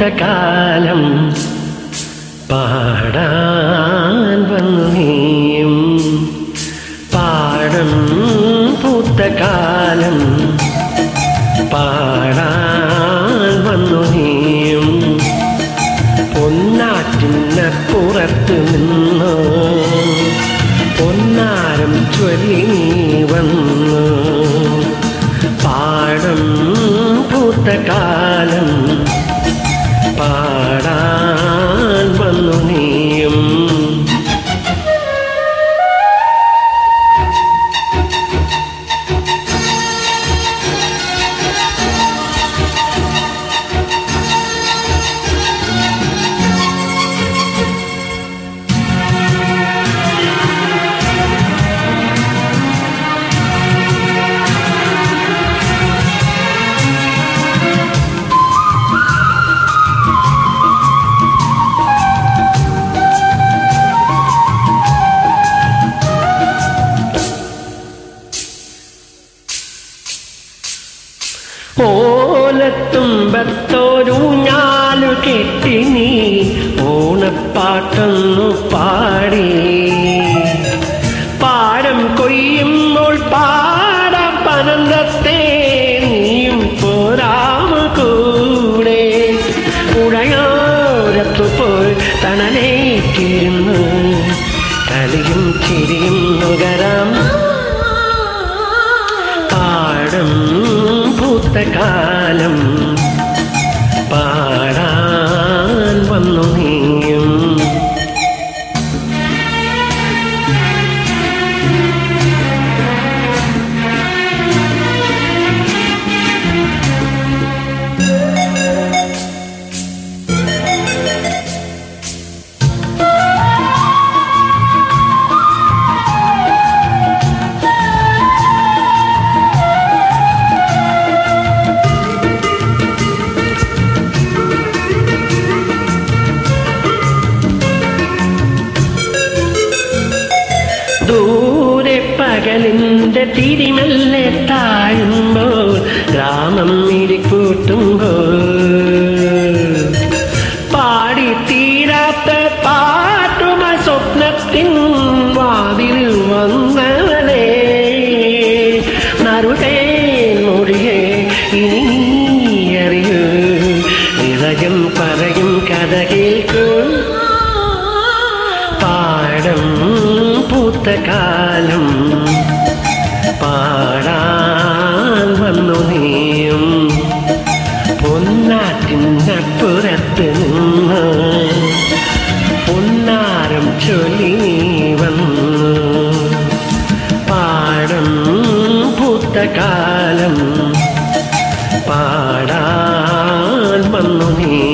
കാലം പാടാൻ വന്നു നീയും പാടം പൂത്ത കാലം പാടാൻ വന്നു നീയും പൊന്നാറ്റിനപ്പുറത്ത് നിന്നു പൊന്നാരം ചൊല്ലി നീ വന്നു പാടം പൂത്ത കാലം പാടാൻ വന്നു നീയും ഓലത്തുമ്പത്തോരു ഞാലു കെട്ടി നീ ഓണപ്പാട്ടൊന്നു പാടി പാടം കൊയ്യുമ്പോൾ പാടാം പനന്തത്തെ നീയും പോരാമ കൂടെ ഉടയോരത്തു പോയി തണലേറ്റിരുന്നു കളിയും ചിരിയും നുകരാം പാടം പൂത്ത കാലം പാടാൻ വന്നു നീയും ദൂരെ പകലിന്റെ തിരിമല്ലെ താഴുമ്പോൾ ഗ്രാമം ഇരിക്കൂട്ടുമ്പോൾ പാടി തീരാത്ത പാട്ടുമ സ്വപ്നത്തിൻ വാതിൽ വന്നവനെ നറുകേ മൊഴിയേ ഇനി നീ അറിയൂ നിറയും പറയും കഥ കേൾക്കൂ പാടം പൂത്ത കാലം പാടാൻ വന്നു നീയും പൊന്നാറ്റിനപ്പുറത്ത് നിന്ന് പൊന്നാരം ചൊല്ലി നീ വന്നു പാടം പൂത്ത കാലം പാടാൻ വന്നു നീ